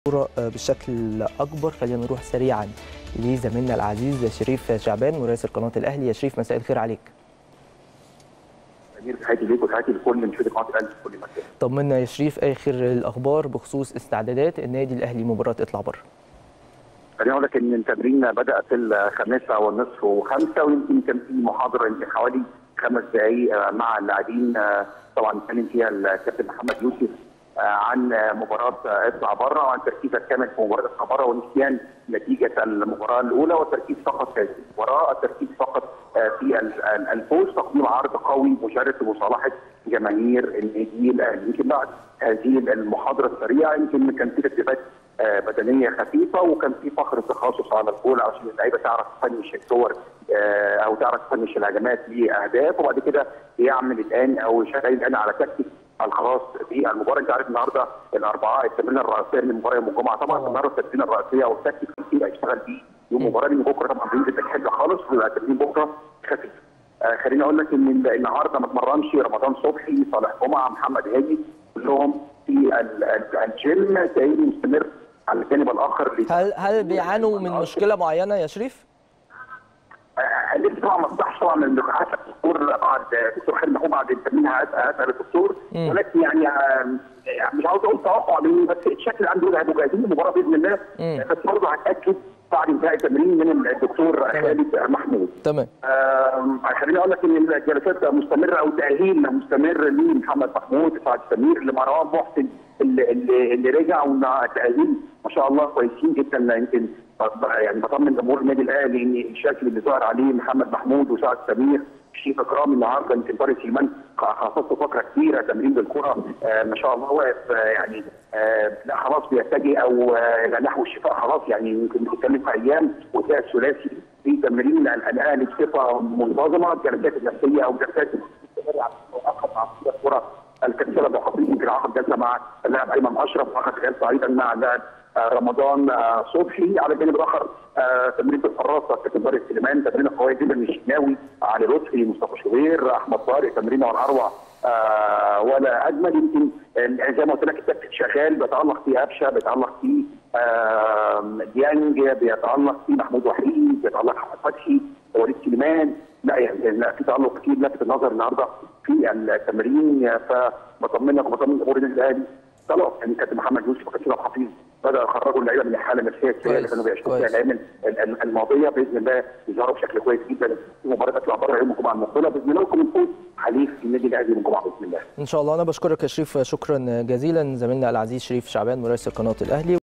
الصورة بشكل أكبر خلينا نروح سريعا لزميلنا العزيز شريف شعبان مراسل قناة الأهلي يا شريف مساء الخير عليك امير تحياتي ليك وتحياتي لكل مشاهدي قناه الاهلي في كل مكان. طمنا يا شريف آخر الأخبار بخصوص استعدادات النادي الأهلي مباراة اطلع بره خليني اقول لك ان التمرين بدا في الخامسه والنصف وخمسه ويمكن كان في محاضره يمكن حوالي خمس دقائق مع اللاعبين طبعا اتكلم فيها الكابتن محمد يوسف عن مباراه اطلع بره وعن تركيزه الكامل في مباراه اطلع بره ونسيان نتيجه المباراه الاولى والتركيز فقط في المباراه التركيز فقط في الفوز تقديم عرض قوي مشرف لمصالحه جماهير النادي الاهلي يمكن بعد هذه المحاضره السريعه يمكن كان في تدريبات بدنيه خفيفه وكان في فخر التخصص على الجول عشان اللعيبه تعرف تفنش الكور او تعرف تفنش الهجمات لاهداف وبعد كده يعمل الان او شغال الان على تكتيك الخلاص في المباراه انت عارف النهارده الاربعاء التمرين الرئيسيه للمباراه يوم الجمعه طبعا النهارده التمرين الرئيسيه او التكتيك اللي هيشتغل فيه يوم المباراه لان بكره طبعا بينزل حاجه خالص ويبقى التمرين بكره خفيف آه خليني اقول لك ان النهارده ما اتمرنش رمضان صبحي صالح جمعه محمد هادي كلهم في الجيم تاني مستمر على الجانب الاخر هل هل بيعانوا من مشكله معينه يا شريف؟ لسه طبعا ما اصبحش طبعا من لقاءات الدكتور بعد دكتور خالد محمود بعد التمرين هسال الدكتور ولكن يعني مش عاوز اقول توقع مني بس الشكل عنده هيبقوا جاهزين للمباراه باذن الله بس برضه هتاكد بعد انتهاء التمرين من الدكتور خالد محمود. تمام. خليني اقول لك ان الجلسات مستمره او تاهيل مستمر لمحمد محمود سعد سمير لمروان محسن اللي, اللي, اللي رجع وتاهيل ما شاء الله كويسين جدا يمكن يعني بطمن جمهور النادي الاهلي ان الشكل اللي ظهر عليه محمد محمود وسعد سمير شيخ اكرامي النهارده يمكن طارق سليمان خصصت فتره كبيره تمرين بالكره آه ما شاء الله واقف آه يعني آه لا خلاص بيتجه او آه نحو الشفاء خلاص يعني يمكن بنتكلم في ايام وتلاقي الثلاثي في تمرين الاهلي بصفه منتظمه الجلسات النفسيه او جلسات مع الكره الكثيره بحقيقه يمكن عقد جلسه مع اللاعب ايمن اشرف عقد جلسه ايضا مع اللاعب رمضان صبحي على الجانب الاخر تمرين الحراسه كابتن طارق سليمان تمرين قويه جدا للشناوي علي لطفي مصطفى شوبير احمد طارق تمرين الاروع آه ولا اجمل يمكن زي ما قلت لك التكتيك شغال بيتالق فيه ابشه بيتالق فيه آه ديانج بيتالق فيه محمود وحيد بيتالق احمد فتحي وليد سليمان لا يعني لا في تالق كتير لفت النظر النهارده في التمرين فبطمنك وبطمن جمهور النادي الاهلي طلب يعني كابتن محمد يوسف وكابتن حفيظ بدا يخرجوا اللعيبه من الحاله النفسيه السيئه اللي كانوا بيعيشوا فيها الايام الماضيه باذن الله يظهروا بشكل كويس جدا في مباراه تطلع بره يوم الجمعه المقبله باذن الله ويكون الفوز حليف النادي الاهلي يوم الجمعه باذن الله. ان شاء الله انا بشكرك يا شريف شكرا جزيلا زميلنا العزيز شريف شعبان مراسل قناه الاهلي